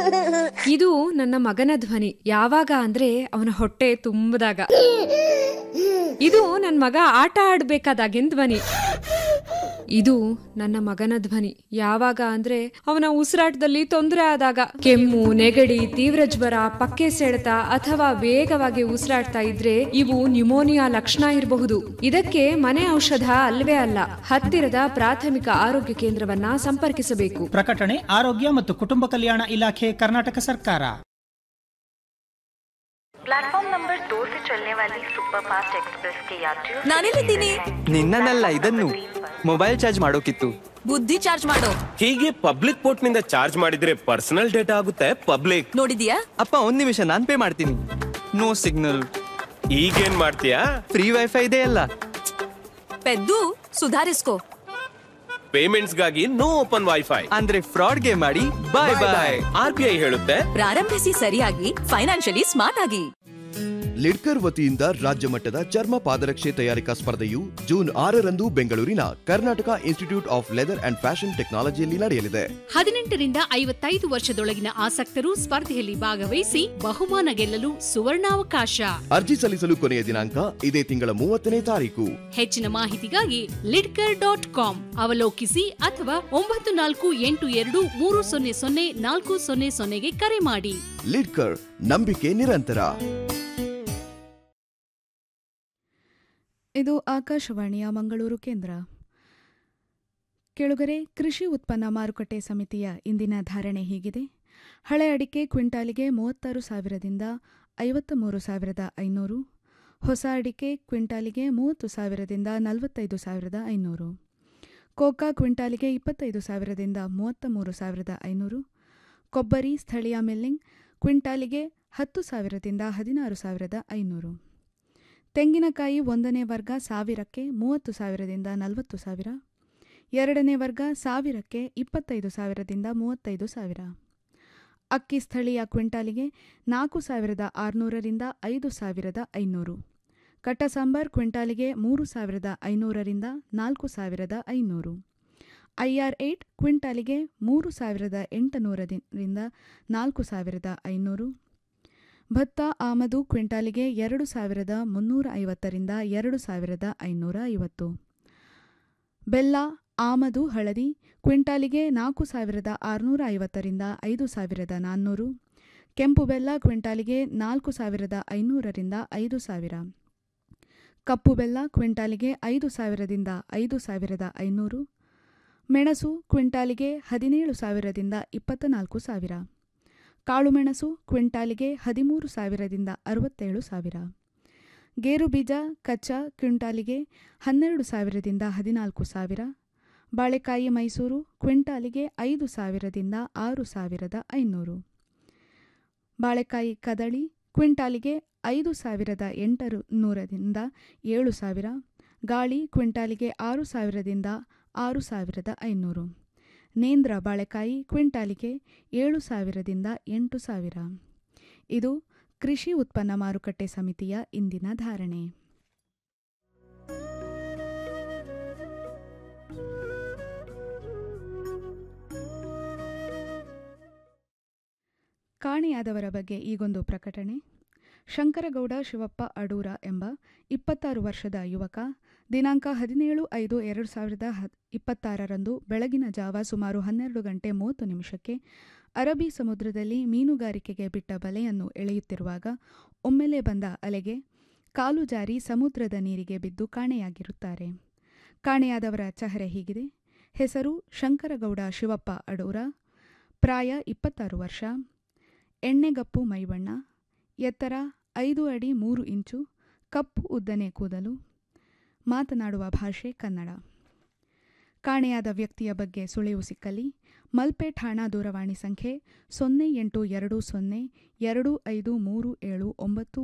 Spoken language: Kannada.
ಇದು ನನ್ನ ಮಗನ ಧ್ವನಿ ಯಾವಾಗ ಅಂದ್ರೆ ಅವನ ಹೊಟ್ಟೆ ತುಂಬದಾಗ ಇದು ನನ್ನ ಮಗ ಆಟ ಆಡ್ಬೇಕಾದಾಗಿನ ಧ್ವನಿ ಇದು ನನ್ನ ಮಗನ ಧ್ವನಿ ಯಾವಾಗ ಅಂದ್ರೆ ಅವನ ಉಸಿರಾಟದಲ್ಲಿ ತೊಂದರೆ ಆದಾಗ ಕೆಮ್ಮು ನೆಗಡಿ ತೀವ್ರ ಜ್ವರ ಪಕ್ಕೆ ಸೆಳೆತ ಅಥವಾ ವೇಗವಾಗಿ ಉಸಿರಾಡ್ತಾ ಇದ್ರೆ ಇವು ನ್ಯುಮೋನಿಯಾ ಲಕ್ಷಣ ಇರಬಹುದು ಇದಕ್ಕೆ ಮನೆ ಔಷಧ ಅಲ್ವೇ ಅಲ್ಲ ಹತ್ತಿರದ ಪ್ರಾಥಮಿಕ ಆರೋಗ್ಯ ಕೇಂದ್ರವನ್ನ ಸಂಪರ್ಕಿಸಬೇಕು ಪ್ರಕಟಣೆ ಆರೋಗ್ಯ ಮತ್ತು ಕುಟುಂಬ ಕಲ್ಯಾಣ ಇಲಾಖೆ ಕರ್ನಾಟಕ ಸರ್ಕಾರ प्लेटफॉर्म नंबर दो से चलने वाली सुपरफास्ट एक्सप्रेस के यात्रियों से ನಾನೆಲ್ಲಿದ್ದೀನಿ ನಿನ್ನನ್ನಲ್ಲ ಇದನ್ನು ಮೊಬೈಲ್ ಚಾರ್ಜ್ ಮಾಡೋಕಿತ್ತು ಬುದ್ಧಿ ಚಾರ್ಜ್ ಮಾಡೋ ಹೀಗೆ ಪಬ್ಲಿಕ್ ಪೋರ್ಟ್ ನಿಂದ ಚಾರ್ಜ್ ಮಾಡಿದ್ರೆ ಪರ್ಸನಲ್ ಡೇಟಾ ಆಗುತ್ತೆ ಪಬ್ಲಿಕ್ ನೋಡಿದ್ಯಾ ಅಪ್ಪ ಒಂದ್ ನಿಮಿಷ ನಾನ್ ಪೇ ಮಾಡ್ತೀನಿ ನೋ ಸಿಗ್ನಲ್ ಈಗೇನ್ ಮಾಡ್ತೀಯಾ ಫ್ರೀ ವೈಫೈ ಇದೆ ಅಲ್ಲ ಪೆದ್ದು ಸುಧಾರಿಸ್ಕೋ ಪೇಮೆಂಟ್ಸ್ ಗಾಗಿ ನೋ ಓಪನ್ ವೈಫೈ ಅಂದ್ರೆ ಫ್ರಾಡ್ಗೆ ಮಾಡಿ bye bye R B I ಹೇಳುತ್ತೆ ಪ್ರಾರಂಭಿಸಿ ಸರಿಯಾಗಿ ಫೈನಾನ್ಷಿಯಲಿ ಸ್ಮಾರ್ಟ್ ಆಗಿ ಲಿಡ್ಕರ್ ವತಿಯಿಂದ ರಾಜ್ಯ ಮಟ್ಟದ ಚರ್ಮ ಪಾದರಕ್ಷೆ ತಯಾರಿಕಾ ಸ್ಪರ್ಧೆಯು ಜೂನ್ ಆರರಂದು ಬೆಂಗಳೂರಿನ Karnataka institute of leather and fashion ಟೆಕ್ನಾಲಜಿಯಲ್ಲಿ ನಡೆಯಲಿದೆ ಹದಿನೆಂಟರಿಂದ ಐವತ್ತೈದು ವರ್ಷದೊಳಗಿನ ಆಸಕ್ತರು ಸ್ಪರ್ಧೆಯಲ್ಲಿ ಭಾಗವಹಿಸಿ ಬಹುಮಾನ ಗೆಲ್ಲಲು ಸುವರ್ಣಾವಕಾಶ ಅರ್ಜಿ ಸಲ್ಲಿಸಲು ಕೊನೆಯ ದಿನಾಂಕ ಇದೇ ತಿಂಗಳ ಮೂವತ್ತನೇ ತಾರೀಕು ಹೆಚ್ಚಿನ ಮಾಹಿತಿಗಾಗಿ ಲಿಡ್ಕರ್ ಡಾಟ್ ಕಾಮ್ ಅವಲೋಕಿಸಿ ಅಥವಾ ಒಂಬತ್ತು ನಾಲ್ಕು ಎಂಟು ಎರಡು ಮೂರು ಸೊನ್ನೆ ಸೊನ್ನೆ ನಾಲ್ಕು ಸೊನ್ನೆ ಸೊನ್ನೆಗೆ ಕರೆ ಮಾಡಿ ಲಿಡ್ಕರ್ ನಂಬಿಕೆ ನಿರಂತರ ಇದು ಆಕಾಶವಾಣಿಯ ಮಂಗಳೂರು ಕೇಂದ್ರ ಕೆಳಗರೆ ಕೃಷಿ ಉತ್ಪನ್ನ ಮಾರುಕಟ್ಟೆ ಸಮಿತಿಯ ಇಂದಿನ ಧಾರಣೆ ಹೀಗಿದೆ ಹಳೆ ಅಡಿಕೆ ಕ್ವಿಂಟಾಲಿಗೆ ಮೂವತ್ತಾರು ಸಾವಿರದಿಂದ ಐವತ್ತ ಮೂರು ಸಾವಿರದ ಐನೂರು ಹೊಸ ಅಡಿಕೆ ಕ್ವಿಂಟಾಲಿಗೆ ಮೂವತ್ತು ಸಾವಿರದಿಂದ ನಲವತ್ತೈದು ಸಾವಿರದ ಐನೂರು ಕೋಕಾ ಕ್ವಿಂಟಾಲಿಗೆ ಇಪ್ಪತ್ತೈದು ಸಾವಿರದಿಂದ ಮೂವತ್ತ ಮೂರು ಸಾವಿರದ ಐನೂರು ಕೊಬ್ಬರಿ ಸ್ಥಳೀಯ ಮಿಲ್ಲಿಂಗ್ ಕ್ವಿಂಟಾಲಿಗೆ ಹತ್ತು ಸಾವಿರದಿಂದ ಹದಿನಾರು ಸಾವಿರದ ಐನೂರು ತೆಂಗಿನಕಾಯಿ ಒಂದನೇ ವರ್ಗ ಸಾವಿರಕ್ಕೆ ಮೂವತ್ತು ಸಾವಿರದಿಂದ ನಲವತ್ತು ಸಾವಿರ ಎರಡನೇ ವರ್ಗ ಸಾವಿರಕ್ಕೆ ಇಪ್ಪತ್ತೈದು ಸಾವಿರದಿಂದ ಮೂವತ್ತೈದು ಸಾವಿರ ಅಕ್ಕಿ ಸ್ಥಳೀಯ ಕ್ವಿಂಟಾಲಿಗೆ ನಾಲ್ಕು ಸಾವಿರದ ಆರುನೂರರಿಂದ ಐದು ಸಾವಿರದ ಐನೂರು ಕಟ್ಟ ಸಾಂಬಾರ್ ಕ್ವಿಂಟಾಲಿಗೆ ಮೂರು ಸಾವಿರದ ಐನೂರರಿಂದ ನಾಲ್ಕು ಸಾವಿರದ ಐನೂರು ಐಆರ್ ಏಟ್ ಕ್ವಿಂಟಾಲಿಗೆ ಮೂರು ಸಾವಿರದ ಎಂಟುನೂರರಿಂದ ನಾಲ್ಕು ಸಾವಿರದ ಐನೂರು ಭತ್ತ ಆಮದು ಕ್ವಿಂಟಾಲಿಗೆ ಎರಡು ಸಾವಿರದ ಮುನ್ನೂರ ಐವತ್ತರಿಂದ ಎರಡು ಸಾವಿರದ ಐನೂರ ಐವತ್ತು ಬೆಲ್ಲ ಆಮದು ಹಳದಿ ಕ್ವಿಂಟಾಲಿಗೆ ನಾಲ್ಕು ಸಾವಿರದ ಆರುನೂರ ಐವತ್ತರಿಂದ ಐದು ಸಾವಿರದ ನಾನ್ನೂರು ಕೆಂಪು ಬೆಲ್ಲ ಕ್ವಿಂಟಾಲಿಗೆ ನಾಲ್ಕು ಸಾವಿರದ ಐನೂರರಿಂದ ಐದು ಸಾವಿರ ಕಪ್ಪು ಬೆಲ್ಲ ಕ್ವಿಂಟಾಲಿಗೆ ಐದು ಸಾವಿರದಿಂದ ಐದು ಸಾವಿರದ ಐನೂರು ಮೆಣಸು ಕ್ವಿಂಟಾಲಿಗೆ ಹದಿನೇಳು ಸಾವಿರದಿಂದ ಇಪ್ಪತ್ತ ನಾಲ್ಕು ಸಾವಿರ ಕಾಳುಮೆಣಸು ಕ್ವಿಂಟಾಲಿಗೆ ಹದಿಮೂರು ಸಾವಿರದಿಂದ ಅರವತ್ತೇಳು ಸಾವಿರ ಗೇರು ಬೀಜ ಕಚ್ಚಾ ಕ್ವಿಂಟಾಲಿಗೆ ಹನ್ನೆರಡು ಸಾವಿರದಿಂದ ಹದಿನಾಲ್ಕು ಸಾವಿರ ಬಾಳೆಕಾಯಿ ಮೈಸೂರು ಕ್ವಿಂಟಾಲಿಗೆ ಐದು ಸಾವಿರದಿಂದ ಆರು ಸಾವಿರದ ಐನೂರು ಬಾಳೆಕಾಯಿ ಕದಳಿ ಕ್ವಿಂಟಾಲಿಗೆ ಐದು ಸಾವಿರದ ಎಂಟರು ನೂರರಿಂದ ಏಳು ಸಾವಿರ ಗಾಳಿ ಕ್ವಿಂಟಾಲಿಗೆ ಆರು ಸಾವಿರದಿಂದ ಆರು ಸಾವಿರದ ಐನೂರು ನೇಂದ್ರ ಬಾಳೆಕಾಯಿ ಕ್ವಿಂಟಾಲಿಗೆ ಏಳು ಸಾವಿರದಿಂದ ಎಂಟು ಸಾವಿರ ಇದು ಕೃಷಿ ಉತ್ಪನ್ನ ಮಾರುಕಟ್ಟೆ ಸಮಿತಿಯ ಇಂದಿನ ಧಾರಣೆ ಕಾಣೆಯಾದವರ ಬಗ್ಗೆ ಈಗೊಂದು ಪ್ರಕಟಣೆ ಶಂಕರಗೌಡ ಶಿವಪ್ಪ ಅಡೂರ ಎಂಬ ಇಪ್ಪತ್ತಾರು ವರ್ಷದ ಯುವಕ ದಿನಾಂಕ ಹದಿನೇಳು ಐದು ಎರಡು ಸಾವಿರದ ಹ- ಇಪ್ಪತ್ತಾರರಂದು ಬೆಳಗಿನ ಜಾವ ಸುಮಾರು ಹನ್ನೆರಡು ಗಂಟೆ ಮೂವತ್ತು ನಿಮಿಷಕ್ಕೆ ಅರಬ್ಬಿ ಸಮುದ್ರದಲ್ಲಿ ಮೀನುಗಾರಿಕೆಗೆ ಬಿಟ್ಟ ಬಲೆಯನ್ನು ಎಳೆಯುತ್ತಿರುವಾಗ ಒಮ್ಮೆಲೆ ಬಂದ ಅಲೆಗೆ ಕಾಲು ಜಾರಿ ಸಮುದ್ರದ ನೀರಿಗೆ ಬಿದ್ದು ಕಾಣೆಯಾಗಿರುತ್ತಾರೆ ಕಾಣೆಯಾದವರ ಚಹರೆ ಹೀಗಿದೆ ಹೆಸರು ಶಂಕರಗೌಡ ಶಿವಪ್ಪ ಅಡೂರ ಪ್ರಾಯ ಇಪ್ಪತ್ತಾರು ವರ್ಷ ಎಣ್ಣೆಗಪ್ಪು ಮೈಬಣ್ಣ ಎತ್ತರ ಐದು ಅಡಿ ಮೂರು ಇಂಚು ಕಪ್ಪು ಉದ್ದನೆ ಕೂದಲು ಮಾತನಾಡುವ ಭಾಷೆ ಕನ್ನಡ ಕಾಣೆಯಾದ ವ್ಯಕ್ತಿಯ ಬಗ್ಗೆ ಸುಳಿವು ಸಿಕ್ಕಲ್ಲಿ ಮಲ್ಪೆ ಠಾಣಾ ದೂರವಾಣಿ ಸಂಖ್ಯೆ ಸೊನ್ನೆ ಎಂಟು ಎರಡು ಸೊನ್ನೆ ಎರಡು ಐದು ಮೂರು ಏಳು ಒಂಬತ್ತು